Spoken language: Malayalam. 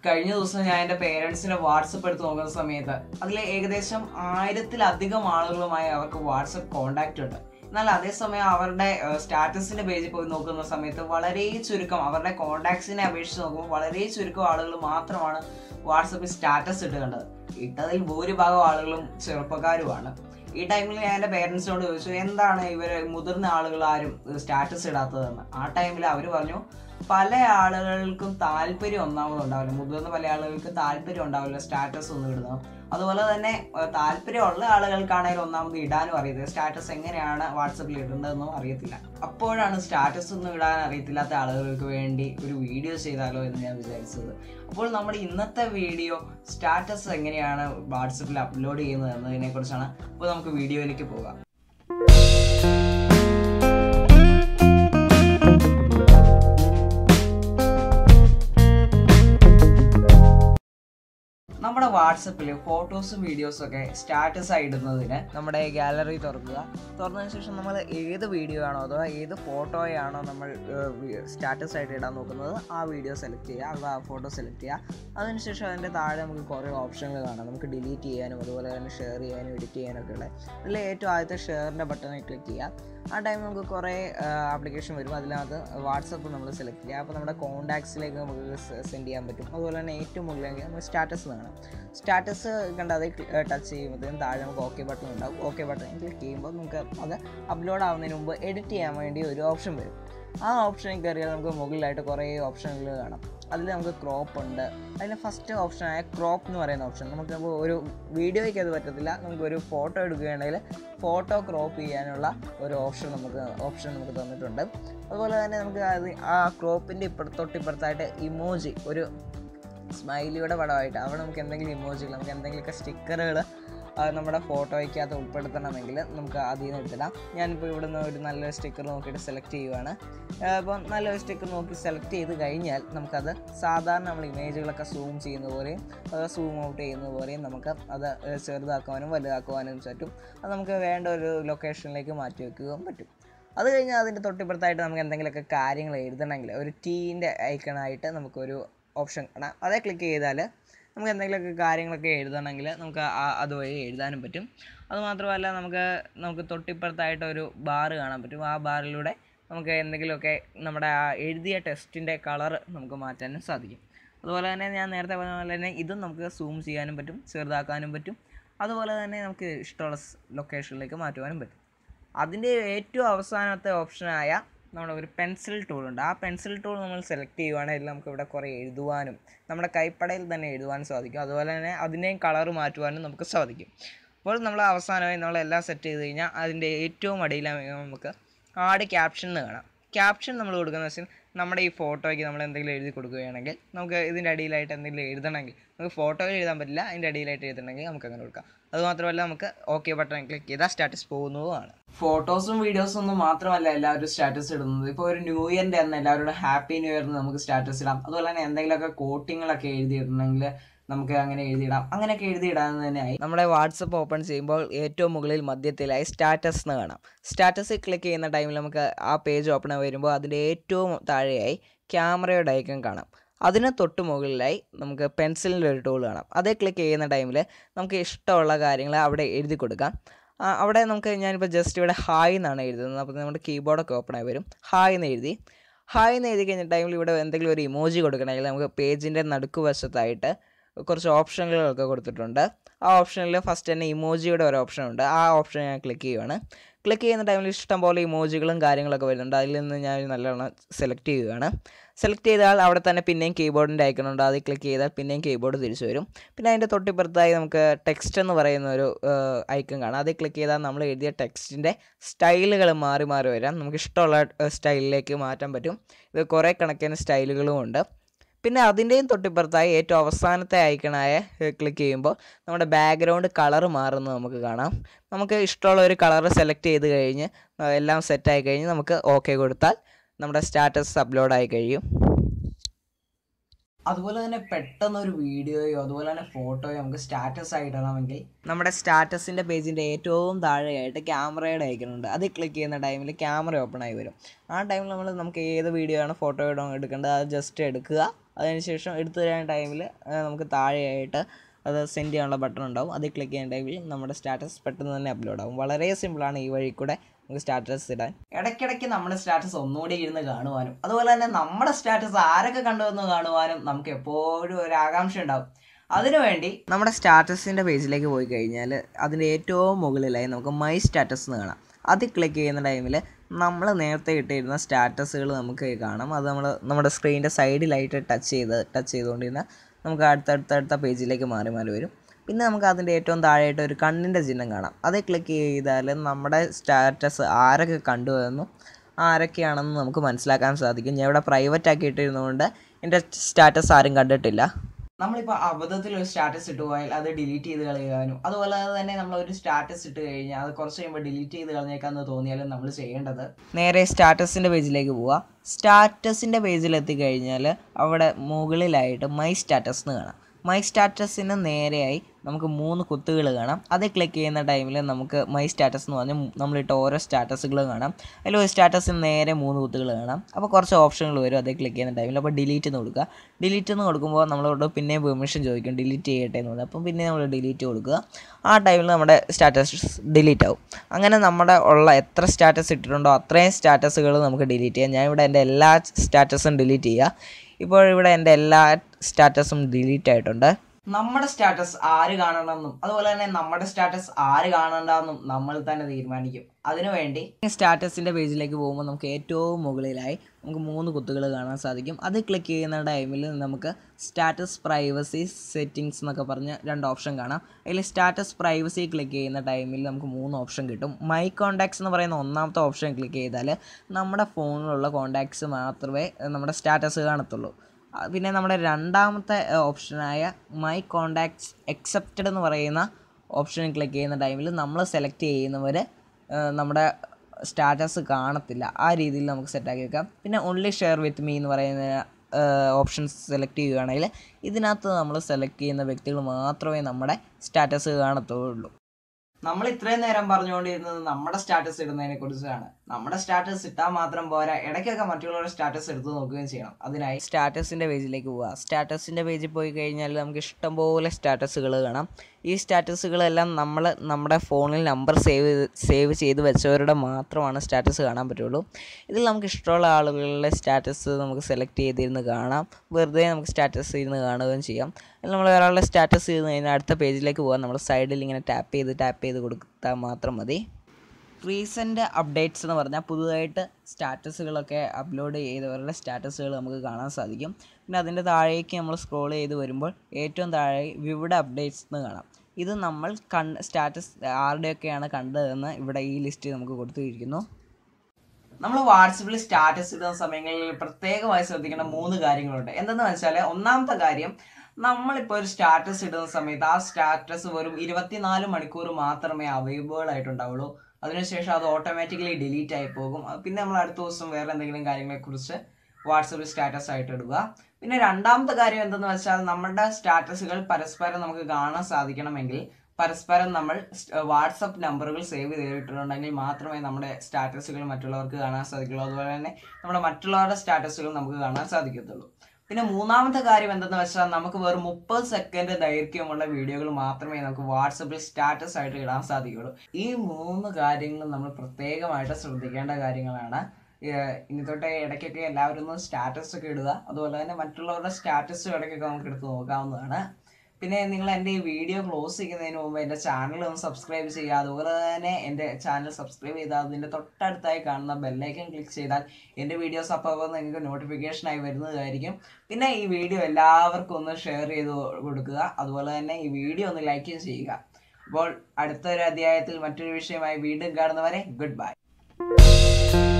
കഴിഞ്ഞ ദിവസം ഞാൻ എൻ്റെ പേരൻസിന്റെ വാട്സപ്പ് എടുത്ത് നോക്കുന്ന സമയത്ത് അതിൽ ഏകദേശം ആയിരത്തിലധികം ആളുകളുമായി അവർക്ക് വാട്സപ്പ് കോണ്ടാക്റ്റ് ഉണ്ട് എന്നാൽ അതേസമയം അവരുടെ സ്റ്റാറ്റസിന്റെ പേജിൽ പോയി നോക്കുന്ന സമയത്ത് വളരെ ചുരുക്കം അവരുടെ കോണ്ടാക്ട്സിനെ അപേക്ഷിച്ച് നോക്കുമ്പോൾ വളരെ ചുരുക്കം ആളുകൾ മാത്രമാണ് വാട്സപ്പിൽ സ്റ്റാറ്റസ് ഇട്ട് കണ്ടത് ഇട്ടതിൽ ഭൂരിഭാഗം ആളുകളും ചെറുപ്പക്കാരുമാണ് ഈ ടൈമിൽ ഞാൻ എൻ്റെ പേരൻസിനോട് ചോദിച്ചു എന്താണ് ഇവർ മുതിർന്ന ആളുകൾ ആരും സ്റ്റാറ്റസ് ഇടാത്തതെന്ന് ആ ടൈമിൽ അവർ പറഞ്ഞു പല ആളുകൾക്കും താല്പര്യം ഒന്നാമത് ഉണ്ടാവില്ല മുതിർന്ന പല ആളുകൾക്ക് താല്പര്യം ഉണ്ടാവില്ല സ്റ്റാറ്റസ് ഒന്നും ഇടുന്നത് അതുപോലെ തന്നെ ഏഹ്, താല്പര്യമുള്ള ആളുകൾക്കാണെങ്കിൽ ഒന്നാമത് ഇടാനും അറിയത്തില്ല സ്റ്റാറ്റസ് എങ്ങനെയാണ് വാട്സപ്പിൽ ഇടേണ്ടതെന്നും അറിയത്തില്ല അപ്പോഴാണ് സ്റ്റാറ്റസ് ഒന്നും ഇടാൻ അറിയത്തില്ലാത്ത ആളുകൾക്ക് വേണ്ടി ഒരു വീഡിയോ ചെയ്താലോ എന്ന് ഞാൻ വിചാരിച്ചത് അപ്പോൾ നമ്മുടെ ഇന്നത്തെ വീഡിയോ സ്റ്റാറ്റസ് എങ്ങനെയാണ് വാട്സപ്പിൽ അപ്ലോഡ് ചെയ്യുന്നത് എന്നതിനെ കുറിച്ചാണ് അപ്പോൾ നമുക്ക് വീഡിയോയിലേക്ക് പോകാം നമ്മുടെ വാട്സപ്പിൽ ഫോട്ടോസും വീഡിയോസും ഒക്കെ സ്റ്റാറ്റസ് ആയി ഇടുന്നതിന് നമ്മുടെ ഗാലറി തുറക്കുക തുറന്നതിന് ശേഷം നമ്മൾ ഏത് വീഡിയോ ആണോ അഥവാ ഏത് ഫോട്ടോയാണോ നമ്മൾ സ്റ്റാറ്റസ് ആയിട്ട് ഇടാൻ നോക്കുന്നത് ആ വീഡിയോ സെലക്ട് ചെയ്യുക അഥവാ ആ ഫോട്ടോ സെലക്ട് ചെയ്യുക അതിനുശേഷം അതിൻ്റെ താഴെ നമുക്ക് കുറേ ഓപ്ഷനുകൾ കാണാം നമുക്ക് ഡിലീറ്റ് ചെയ്യാനും അതുപോലെ തന്നെ ഷെയർ ചെയ്യാനും എഡിറ്റ് ചെയ്യാനും ഒക്കെ ഉള്ളത് അതിൽ ഏറ്റവും ആദ്യത്തെ ഷെയറിൻ്റെ ബട്ടണിൽ ക്ലിക്ക് ചെയ്യുക ആ ടൈം നമുക്ക് കുറേ ആപ്ലിക്കേഷൻ വരും അതിനകത്ത് വാട്സപ്പ് നമ്മൾ സെലക്ട് ചെയ്യുക അപ്പോൾ നമ്മുടെ കോൺടാക്ട്സിലേക്ക് നമുക്ക് സെൻഡ് ചെയ്യാൻ പറ്റും അതുപോലെ തന്നെ ഏറ്റവും മുകളിലേക്ക് നമുക്ക് സ്റ്റാറ്റസ് കാണാം സ്റ്റാറ്റസ് കണ്ട് അത് ടച്ച് ചെയ്യുമ്പോഴത്തേക്കും താഴെ നമുക്ക് ഓക്കെ ബട്ടൺ ഉണ്ടാവും ഓക്കെ ബട്ടൺ ക്ലിക്ക് ചെയ്യുമ്പോൾ നമുക്ക് അത് അപ്ലോഡ് ആവുന്നതിന് മുമ്പ് എഡിറ്റ് ചെയ്യാൻ വേണ്ടി ഒരു ഓപ്ഷൻ വരും ആ ഓപ്ഷനിൽ കയറിയാൽ നമുക്ക് മുകളിലായിട്ട് കുറേ ഓപ്ഷനുകൾ കാണാം അതിൽ നമുക്ക് ക്രോപ്പ് ഉണ്ട് അതിൽ ഫസ്റ്റ് ഓപ്ഷനായ ക്രോപ്പ് എന്ന് പറയുന്ന ഓപ്ഷൻ നമുക്ക് ഇപ്പോൾ ഒരു വീഡിയോയ്ക്ക് അത് പറ്റത്തില്ല നമുക്ക് ഒരു ഫോട്ടോ എടുക്കുകയാണെങ്കിൽ ഫോട്ടോ ക്രോപ്പ് ചെയ്യാനുള്ള ഒരു ഓപ്ഷൻ നമുക്ക് ഓപ്ഷൻ നമുക്ക് തന്നിട്ടുണ്ട് അതുപോലെ തന്നെ നമുക്ക് അത് ആ ക്രോപ്പിൻ്റെ ഇപ്പുറത്ത് തൊട്ടിപ്പുറത്തായിട്ട് ഇമോജി ഒരു സ്മൈലിയുടെ പടമായിട്ട് അവിടെ നമുക്ക് എന്തെങ്കിലും ഇമോജികൾ നമുക്ക് എന്തെങ്കിലുമൊക്കെ സ്റ്റിക്കറുകൾ നമ്മുടെ ഫോട്ടോയ്ക്കകത്ത് ഉൾപ്പെടുത്തണമെങ്കിൽ നമുക്ക് അതിൽ നിന്ന് എടുത്തിടാം ഞാനിപ്പോൾ ഇവിടുന്ന് ഒരു നല്ലൊരു സ്റ്റിക്കർ നോക്കിയിട്ട് സെലക്ട് ചെയ്യുവാണ് അപ്പോൾ നല്ലൊരു സ്റ്റിക്കർ നോക്കി സെലക്ട് ചെയ്ത് കഴിഞ്ഞാൽ നമുക്കത് സാധാരണ നമ്മൾ ഇമേജുകളൊക്കെ സൂം ചെയ്യുന്ന പോലെയും അത് സൂം ഔട്ട് ചെയ്യുന്ന പോലെയും നമുക്ക് അത് ചെറുതാക്കുവാനും വലുതാക്കുവാനും പറ്റും അത് നമുക്ക് വേണ്ട ഒരു ലൊക്കേഷനിലേക്ക് മാറ്റി വയ്ക്കുകയും പറ്റും അത് കഴിഞ്ഞാൽ അതിൻ്റെ തൊട്ടിപ്പുറത്തായിട്ട് നമുക്ക് എന്തെങ്കിലുമൊക്കെ കാര്യങ്ങൾ എഴുതണമെങ്കിൽ ഒരു ടീൻ്റെ ഐക്കണായിട്ട് നമുക്കൊരു ഓപ്ഷൻ കാണാം അതേ ക്ലിക്ക് ചെയ്താൽ നമുക്ക് എന്തെങ്കിലുമൊക്കെ കാര്യങ്ങളൊക്കെ എഴുതണമെങ്കിൽ നമുക്ക് ആ- അതുവഴി എഴുതാനും പറ്റും അതുമാത്രമല്ല നമുക്ക് നമുക്ക് തൊട്ടിപ്പുറത്തായിട്ട് ഒരു ബാറ് കാണാൻ പറ്റും ആ ബാറിലൂടെ നമുക്ക് എന്തെങ്കിലുമൊക്കെ നമ്മുടെ ആ എഴുതിയ ടെസ്റ്റിൻ്റെ കളർ നമുക്ക് മാറ്റാനും സാധിക്കും അതുപോലെ തന്നെ ഞാൻ നേരത്തെ പറഞ്ഞ പോലെ തന്നെ ഇതും നമുക്ക് സൂം ചെയ്യാനും പറ്റും ചെറുതാക്കാനും പറ്റും അതുപോലെ തന്നെ നമുക്ക് ഇഷ്ടമുള്ള ലൊക്കേഷനിലേക്ക് മാറ്റുവാനും പറ്റും അതിൻ്റെ ഏറ്റവും അവസാനത്തെ ഓപ്ഷനായ നമ്മുടെ ഒരു പെൻസിൽ ടൂൾ ഉണ്ട് ആ പെൻസിൽ ടൂൾ നമ്മൾ സെലക്ട് ചെയ്യുവാണെങ്കിൽ നമുക്ക് ഇവിടെ കുറേ എഴുതുവാനും നമ്മുടെ കൈപ്പടയിൽ തന്നെ എഴുതുവാൻ സാധിക്കും അതുപോലെ തന്നെ അതിൻ്റെയും കളർ മാറ്റുവാനും നമുക്ക് സാധിക്കും അപ്പോൾ നമ്മൾ അവസാനമായി നമ്മളെല്ലാം സെറ്റ് ചെയ്ത് കഴിഞ്ഞാൽ അതിൻ്റെ ഏറ്റവും അടിയിൽ നമുക്ക് ആഡ് ക്യാപ്ഷൻ എന്ന് കാണാം ക്യാപ്ഷൻ നമ്മൾ കൊടുക്കുന്ന വെച്ചാൽ നമ്മുടെ ഈ ഫോട്ടോയ്ക്ക് നമ്മൾ എന്തെങ്കിലും എഴുതി കൊടുക്കുകയാണെങ്കിൽ നമുക്ക് ഇതിൻ്റെ അടിയിലായിട്ട് എന്തെങ്കിലും എഴുതണമെങ്കിൽ നമുക്ക് ഫോട്ടോയിൽ എഴുതാൻ പറ്റില്ല അതിൻ്റെ അടിയിലായിട്ട് എഴുതണമെങ്കിൽ നമുക്ക് അങ്ങനെ കൊടുക്കാം അതുമാത്രമല്ല നമുക്ക് ഓക്കെ ബട്ടൺ ക്ലിക്ക് ചെയ്താൽ സ്റ്റാറ്റസ് പോകുന്നതുമാണ് ഫോട്ടോസും വീഡിയോസും ഒന്നും മാത്രമല്ല എല്ലാവരും സ്റ്റാറ്റസ് ഇടുന്നത് ഇപ്പോൾ ഒരു ന്യൂ ഇയറിൻ്റെ അന്ന് എല്ലാവരോടും ഹാപ്പി ന്യൂ ഇയർ എന്ന് നമുക്ക് സ്റ്റാറ്റസ് ഇടാം അതുപോലെ തന്നെ എന്തെങ്കിലുമൊക്കെ കോട്ടിങ്ങളൊക്കെ എഴുതിയിടണമെങ്കിൽ നമുക്ക് അങ്ങനെ എഴുതിയിടാം അങ്ങനെയൊക്കെ എഴുതിയിടാൻ തന്നെയായി നമ്മുടെ വാട്സപ്പ് ഓപ്പൺ ചെയ്യുമ്പോൾ ഏറ്റവും മുകളിൽ മധ്യത്തിലായി സ്റ്റാറ്റസ് എന്ന് കാണാം സ്റ്റാറ്റസ് ക്ലിക്ക് ചെയ്യുന്ന ടൈമിൽ നമുക്ക് ആ പേജ് ഓപ്പൺ ആയി വരുമ്പോൾ അതിൻ്റെ ഏറ്റവും താഴെയായി ക്യാമറയുടെ ഐക്കൺ കാണാം അതിന് തൊട്ട് മുകളിലായി നമുക്ക് പെൻസിലിൻ്റെ ഒരു ടൂൾ കാണാം അതേ ക്ലിക്ക് ചെയ്യുന്ന ടൈമിൽ നമുക്ക് ഇഷ്ടമുള്ള കാര്യങ്ങൾ അവിടെ എഴുതി കൊടുക്കാം ആ, അവിടെ നമുക്ക് ഞാനിപ്പോൾ ജസ്റ്റ് ഇവിടെ ഹായ് എന്നാണ് എഴുതുന്നത് അപ്പോൾ നമ്മുടെ കീബോർഡൊക്കെ ഓപ്പൺ ആയി വരും ഹായ് എന്ന് എഴുതി ഹായ് എന്ന് എഴുതി കഴിഞ്ഞ ടൈമിൽ ഇവിടെ എന്തെങ്കിലും ഒരു ഇമോജി കൊടുക്കണമെങ്കിൽ നമുക്ക് പേജിൻ്റെ നടുക്ക് വശത്തായിട്ട് കുറച്ച് ഓപ്ഷനുകളൊക്കെ കൊടുത്തിട്ടുണ്ട് ആ ഓപ്ഷനിൽ ഫസ്റ്റ് തന്നെ ഇമോജിയുടെ ഒരു ഓപ്ഷൻ ഉണ്ട് ആ ഓപ്ഷൻ ഞാൻ ക്ലിക്ക് ചെയ്യുവാണ് ക്ലിക്ക് ചെയ്യുന്ന ടൈമിൽ ഇഷ്ടം പോലെ ഇമോജികളും കാര്യങ്ങളൊക്കെ വരുന്നുണ്ട് അതിൽ നിന്ന് ഞാൻ നല്ലോണം സെലക്ട് ചെയ്യുകയാണ് സെലക്ട് ചെയ്താൽ അവിടെ തന്നെ പിന്നെയും കീബോർഡിൻ്റെ ഐക്കൺ ഉണ്ട് അതിൽ ക്ലിക്ക് ചെയ്താൽ പിന്നെയും കീബോർഡ് തിരിച്ചു വരും പിന്നെ അതിൻ്റെ തൊട്ടിപ്പുറത്തായി നമുക്ക് ടെക്സ്റ്റ് എന്ന് പറയുന്ന ഒരു ഐക്കൺ കാണാം അതിൽ ക്ലിക്ക് ചെയ്താൽ നമ്മൾ എഴുതിയ ടെക്സ്റ്റിൻ്റെ സ്റ്റൈലുകൾ മാറി മാറി വരാം നമുക്ക് ഇഷ്ടമുള്ള സ്റ്റൈലിലേക്ക് മാറ്റാൻ പറ്റും ഇത് കുറേ കണക്കിന് സ്റ്റൈലുകളും ഉണ്ട് പിന്നെ അതിൻ്റെയും തൊട്ടിപ്പുറത്തായി ഏറ്റവും അവസാനത്തെ ഐക്കണായ ക്ലിക്ക് ചെയ്യുമ്പോൾ നമ്മുടെ ബാക്ക്ഗ്രൗണ്ട് കളർ മാറുന്നത് നമുക്ക് കാണാം നമുക്ക് ഇഷ്ടമുള്ള ഒരു കളർ സെലക്ട് ചെയ്ത് കഴിഞ്ഞ് ആ, എല്ലാം സെറ്റായി കഴിഞ്ഞ് നമുക്ക് ഓക്കെ കൊടുത്താൽ നമ്മുടെ സ്റ്റാറ്റസ് അപ്ലോഡ് ആയി കഴിയും അതുപോലെ തന്നെ പെട്ടെന്ന് ഒരു വീഡിയോയോ അതുപോലെ തന്നെ ഫോട്ടോയോ നമുക്ക് സ്റ്റാറ്റസ് ആയി ഇടണമെങ്കിൽ നമ്മുടെ സ്റ്റാറ്റസിൻ്റെ പേജിൻ്റെ ഏറ്റവും താഴെയായിട്ട് ക്യാമറയുടെ ഐക്കൺ ഉണ്ട് അത് ക്ലിക്ക് ചെയ്യുന്ന ടൈമിൽ ക്യാമറ ഓപ്പൺ ആയി വരും ആ ടൈമിൽ നമ്മൾ നമുക്ക് ഏത് വീഡിയോ ആണ് ഫോട്ടോ എടുക്കേണ്ടത് അത് ജസ്റ്റ് എടുക്കുക അതിനുശേഷം എടുത്തു തരാൻ ടൈമിൽ നമുക്ക് താഴെയായിട്ട് അത് സെൻഡ് ചെയ്യാനുള്ള ബട്ടൺ ഉണ്ടാവും അതിൽ ക്ലിക്ക് ചെയ്യുന്ന ടൈമിൽ നമ്മുടെ സ്റ്റാറ്റസ് പെട്ടെന്ന് തന്നെ അപ്ലോഡ് ആവും വളരെ സിമ്പിളാണ് ഈ വഴി കൂടെ നമുക്ക് സ്റ്റാറ്റസ് ഇടാൻ ഇടയ്ക്കിടയ്ക്ക് നമ്മുടെ സ്റ്റാറ്റസ് ഒന്നുകൂടി ഇരുന്ന് കാണുവാനും അതുപോലെ തന്നെ നമ്മുടെ സ്റ്റാറ്റസ് ആരൊക്കെ കണ്ടുവന്ന് കാണുവാനും നമുക്ക് എപ്പോഴും ഒരു ആകാംക്ഷ ഉണ്ടാവും അതിനുവേണ്ടി നമ്മുടെ സ്റ്റാറ്റസിൻ്റെ പേജിലേക്ക് പോയി കഴിഞ്ഞാൽ അതിൻ്റെ ഏറ്റവും മുകളിലായി നമുക്ക് മൈ സ്റ്റാറ്റസ് എന്ന് കാണാം അതിൽ ക്ലിക്ക് ചെയ്യുന്ന ടൈമിൽ നമ്മൾ നേരത്തെ ഇട്ടിരുന്ന സ്റ്റാറ്റസുകൾ നമുക്ക് കാണാം അത് നമ്മൾ നമ്മുടെ സ്ക്രീനിൻ്റെ സൈഡിലായിട്ട് ടച്ച് ചെയ്ത് ടച്ച് ചെയ്തുകൊണ്ടിരുന്ന നമുക്ക് അടുത്തടുത്തടുത്ത പേജിലേക്ക് മാറി മാറി വരും പിന്നെ നമുക്ക് അതിൻ്റെ ഏറ്റവും താഴെയായിട്ട് ഒരു കണ്ണിൻ്റെ ചിഹ്നം കാണാം അതിൽ ക്ലിക്ക് ചെയ്താൽ നമ്മുടെ സ്റ്റാറ്റസ് ആരൊക്കെ കണ്ടു എന്നും ആരൊക്കെയാണെന്ന് നമുക്ക് മനസ്സിലാക്കാൻ സാധിക്കും ഞാൻ ഇവിടെ പ്രൈവറ്റ് ആക്കി ഇട്ടിരുന്നതുകൊണ്ട് എൻ്റെ സ്റ്റാറ്റസ് ആരും കണ്ടിട്ടില്ല നമ്മളിപ്പോൾ അബദ്ധത്തിൽ ഒരു സ്റ്റാറ്റസ് ഇട്ട് പോയാൽ അത് ഡിലീറ്റ് ചെയ്ത് കളയാനും അതുപോലെ തന്നെ നമ്മൾ ഒരു സ്റ്റാറ്റസ് ഇട്ട് കഴിഞ്ഞാൽ അത് കുറച്ച് കഴിയുമ്പോൾ ഡിലീറ്റ് ചെയ്ത് കളഞ്ഞേക്കാന്ന് തോന്നിയാലും നമ്മൾ ചെയ്യേണ്ടത് നേരെ സ്റ്റാറ്റസിൻ്റെ പേജിലേക്ക് പോവുക സ്റ്റാറ്റസിൻ്റെ പേജിൽ എത്തിക്കഴിഞ്ഞാൽ അവിടെ മുകളിലായിട്ട് മൈ സ്റ്റാറ്റസ് എന്ന് കാണാം മൈ സ്റ്റാറ്റസിന് നേരെയായി നമുക്ക് മൂന്ന് കുത്തുകൾ കാണാം അത് ക്ലിക്ക് ചെയ്യുന്ന ടൈമിൽ നമുക്ക് മൈ സ്റ്റാറ്റസ് എന്ന് പറഞ്ഞ് നമ്മളിട്ട് ഓരോ സ്റ്റാറ്റസുകൾ കാണാം അതിൽ ഒരു സ്റ്റാറ്റസിന് നേരെ മൂന്ന് കുത്തുകൾ കാണാം അപ്പോൾ കുറച്ച് ഓപ്ഷനുകൾ വരും അതേ ക്ലിക്ക് ചെയ്യുന്ന ടൈമിൽ അപ്പോൾ ഡിലീറ്റ് എന്ന് കൊടുക്കുക ഡിലീറ്റ് എന്ന് കൊടുക്കുമ്പോൾ നമ്മളോട് പിന്നെ പെർമിഷൻ ചോദിക്കും ഡിലീറ്റ് ചെയ്യട്ടെ എന്ന് പറഞ്ഞു അപ്പം പിന്നെ നമ്മൾ ഡിലീറ്റ് കൊടുക്കുക ആ ടൈമിൽ നമ്മുടെ സ്റ്റാറ്റസ് ഡിലീറ്റ് ആവും അങ്ങനെ നമ്മുടെ ഉള്ള എത്ര സ്റ്റാറ്റസ് ഇട്ടിട്ടുണ്ടോ അത്രയും സ്റ്റാറ്റസുകൾ നമുക്ക് ഡിലീറ്റ് ചെയ്യാം ഞാൻ ഇവിടെ എൻ്റെ എല്ലാ സ്റ്റാറ്റസും ഡിലീറ്റ് ചെയ്യുക ഇപ്പോൾ ഇവിടെ എൻ്റെ എല്ലാ സ്റ്റാറ്റസും ഡിലീറ്റ് ആയിട്ടുണ്ട് നമ്മുടെ സ്റ്റാറ്റസ് ആര് കാണണമെന്നും അതുപോലെ തന്നെ നമ്മുടെ സ്റ്റാറ്റസ് ആര് കാണണ്ടെന്നും നമ്മൾ തന്നെ തീരുമാനിക്കും അതിനുവേണ്ടി സ്റ്റാറ്റസിൻ്റെ പേജിലേക്ക് പോകുമ്പോൾ നമുക്ക് ഏറ്റവും മുകളിലായി നമുക്ക് മൂന്ന് കുത്തുകൾ കാണാൻ സാധിക്കും അത് ക്ലിക്ക് ചെയ്യുന്ന ടൈമിൽ നമുക്ക് സ്റ്റാറ്റസ് പ്രൈവസി സെറ്റിങ്സ് എന്നൊക്കെ പറഞ്ഞ് രണ്ട് ഓപ്ഷൻ കാണാം അതിൽ സ്റ്റാറ്റസ് പ്രൈവസി ക്ലിക്ക് ചെയ്യുന്ന ടൈമിൽ നമുക്ക് മൂന്ന് ഓപ്ഷൻ കിട്ടും മൈ കോണ്ടാക്ട്സ് എന്ന് പറയുന്ന ഒന്നാമത്തെ ഓപ്ഷൻ ക്ലിക്ക് ചെയ്താൽ നമ്മുടെ ഫോണിലുള്ള കോണ്ടാക്ട്സ് മാത്രമേ നമ്മുടെ സ്റ്റാറ്റസ് കാണത്തുള്ളൂ ആ, പിന്നെ നമ്മുടെ രണ്ടാമത്തെ ഓപ്ഷനായ മൈ കോണ്ടാക്ട്സ് എക്സെപ്റ്റഡ് എന്ന് പറയുന്ന ഓപ്ഷൻ ക്ലിക്ക് ചെയ്യുന്ന ടൈമിൽ നമ്മൾ സെലക്ട് ചെയ്യുന്നവർ നമ്മുടെ സ്റ്റാറ്റസ് കാണത്തില്ല ആ രീതിയിൽ നമുക്ക് സെറ്റാക്കി വെക്കാം പിന്നെ ഓൺലി ഷെയർ വിത്ത് മീ എന്ന് പറയുന്ന ഓപ്ഷൻസ് സെലക്ട് ചെയ്യുകയാണെങ്കിൽ ഇതിനകത്ത് നമ്മൾ സെലക്ട് ചെയ്യുന്ന വ്യക്തികൾ മാത്രമേ നമ്മുടെ സ്റ്റാറ്റസ് കാണത്തുള്ളൂ നമ്മൾ ഇത്രയും നേരം പറഞ്ഞുകൊണ്ടിരുന്നത് നമ്മുടെ സ്റ്റാറ്റസ് ഇടുന്നതിനെ കുറിച്ചാണ് നമ്മുടെ സ്റ്റാറ്റസ് ഇട്ടാൽ മാത്രം പോരാ ഇടയ്ക്കൊക്കെ മറ്റുള്ളവരുടെ സ്റ്റാറ്റസ് എടുത്ത് നോക്കുകയും ചെയ്യണം അതിനായി സ്റ്റാറ്റസിൻ്റെ പേജിലേക്ക് പോവുക സ്റ്റാറ്റസിൻ്റെ പേജിൽ പോയി കഴിഞ്ഞാൽ നമുക്ക് ഇഷ്ടംപോലെ സ്റ്റാറ്റസുകൾ കാണാം ഈ സ്റ്റാറ്റസുകളെല്ലാം നമ്മൾ നമ്മുടെ ഫോണിൽ നമ്പർ സേവ് സേവ് ചെയ്ത് വെച്ചവരുടെ മാത്രമാണ് സ്റ്റാറ്റസ് കാണാൻ പറ്റുള്ളൂ ഇതിൽ നമുക്ക് ഇഷ്ടമുള്ള ആളുകളുടെ സ്റ്റാറ്റസ് നമുക്ക് സെലക്ട് ചെയ്തിരുന്ന് കാണാം വെറുതെ നമുക്ക് സ്റ്റാറ്റസ് ഇരുന്ന് കാണുകയും ചെയ്യാം അതിൽ നമ്മൾ ഒരാളുടെ സ്റ്റാറ്റസ് ചെയ്ത് കഴിഞ്ഞാൽ അടുത്ത പേജിലേക്ക് പോകാൻ നമ്മൾ സൈഡിൽ ഇങ്ങനെ ടാപ്പ് ചെയ്ത് ടാപ്പ് ചെയ്ത് കൊടുത്താൽ മാത്രം മതി റീസെൻ്റ് അപ്ഡേറ്റ്സ് എന്ന് പറഞ്ഞാൽ പുതുതായിട്ട് സ്റ്റാറ്റസുകളൊക്കെ അപ്ലോഡ് ചെയ്തവരുടെ സ്റ്റാറ്റസുകൾ നമുക്ക് കാണാൻ സാധിക്കും പിന്നെ അതിൻ്റെ താഴേക്ക് നമ്മൾ സ്ക്രോൾ ചെയ്ത് വരുമ്പോൾ ഏറ്റവും താഴെ വിവിഡ അപ്ഡേറ്റ്സ് എന്ന് കാണാം ഇത് നമ്മൾ കൺ സ്റ്റാറ്റസ് ആരുടെയൊക്കെയാണ് കണ്ടതെന്ന് ഇവിടെ ഈ ലിസ്റ്റ് നമുക്ക് കൊടുത്തിരിക്കുന്നു നമ്മൾ വാട്സപ്പിൽ സ്റ്റാറ്റസ് ഇടുന്ന സമയങ്ങളിൽ പ്രത്യേകമായി ശ്രദ്ധിക്കേണ്ട മൂന്ന് കാര്യങ്ങളുണ്ട് എന്തെന്ന് വെച്ചാൽ ഒന്നാമത്തെ കാര്യം നമ്മളിപ്പോൾ ഒരു സ്റ്റാറ്റസ് ഇടുന്ന സമയത്ത് ആ സ്റ്റാറ്റസ് വെറും ഇരുപത്തിനാല് മണിക്കൂർ മാത്രമേ അവൈലബിൾ ആയിട്ടുണ്ടാവുള്ളൂ അതിനുശേഷം അത് ഓട്ടോമാറ്റിക്കലി ഡിലീറ്റ് ആയി പോകും അത് പിന്നെ നമ്മൾ അടുത്ത ദിവസം വേറെ എന്തെങ്കിലും കാര്യങ്ങളെക്കുറിച്ച് വാട്സപ്പിൽ സ്റ്റാറ്റസ് ആയിട്ട് ഇടുക പിന്നെ രണ്ടാമത്തെ കാര്യം എന്തെന്ന് വെച്ചാൽ നമ്മുടെ സ്റ്റാറ്റസുകൾ പരസ്പരം നമുക്ക് കാണാൻ സാധിക്കണമെങ്കിൽ പരസ്പരം നമ്മൾ വാട്സപ്പ് നമ്പറുകൾ സേവ് ചെയ്തിട്ടുണ്ടെങ്കിൽ മാത്രമേ നമ്മുടെ സ്റ്റാറ്റസുകൾ മറ്റുള്ളവർക്ക് കാണാൻ സാധിക്കുള്ളൂ അതുപോലെ തന്നെ നമ്മുടെ മറ്റുള്ളവരുടെ സ്റ്റാറ്റസുകൾ നമുക്ക് കാണാൻ സാധിക്കത്തുള്ളൂ പിന്നെ മൂന്നാമത്തെ കാര്യം എന്തെന്ന് വെച്ചാൽ നമുക്ക് വെറും മുപ്പത് സെക്കൻഡ് ദൈർഘ്യമുള്ള വീഡിയോകൾ മാത്രമേ നമുക്ക് വാട്സപ്പിൽ സ്റ്റാറ്റസ് ആയിട്ട് ഇടാൻ സാധിക്കുള്ളൂ ഈ മൂന്ന് കാര്യങ്ങളും നമ്മൾ പ്രത്യേകമായിട്ട് ശ്രദ്ധിക്കേണ്ട കാര്യങ്ങളാണ് ഏഹ് ഇനി തൊട്ടേ ഇടയ്ക്കൊക്കെ എല്ലാവരും ഒന്ന് സ്റ്റാറ്റസ് ഒക്കെ ഇടുക അതുപോലെ തന്നെ മറ്റുള്ളവരുടെ സ്റ്റാറ്റസ് ഇടയ്ക്കൊക്കെ നമുക്ക് എടുത്ത് നോക്കാവുന്നതാണ് പിന്നെ നിങ്ങൾ എൻ്റെ ഈ വീഡിയോ ക്ലോസ് ചെയ്യുന്നതിന് മുമ്പ് എൻ്റെ ചാനൽ ഒന്ന് സബ്സ്ക്രൈബ് ചെയ്യുക അതുപോലെ തന്നെ എൻ്റെ ചാനൽ സബ്സ്ക്രൈബ് ചെയ്താൽ അതിൻ്റെ തൊട്ടടുത്തായി കാണുന്ന ബെല്ലൈക്കൻ ക്ലിക്ക് ചെയ്താൽ എൻ്റെ വീഡിയോസ് അപ്പോൾ നിങ്ങൾക്ക് നോട്ടിഫിക്കേഷനായി വരുന്നതായിരിക്കും പിന്നെ ഈ വീഡിയോ എല്ലാവർക്കും ഒന്ന് ഷെയർ ചെയ്ത് കൊടുക്കുക അതുപോലെ തന്നെ ഈ വീഡിയോ ഒന്ന് ലൈക്ക് ചെയ്യുക അപ്പോൾ അടുത്തൊരു അധ്യായത്തിൽ മറ്റൊരു വിഷയമായി വീണ്ടും കാണുന്നവരെ ഗുഡ് ബൈ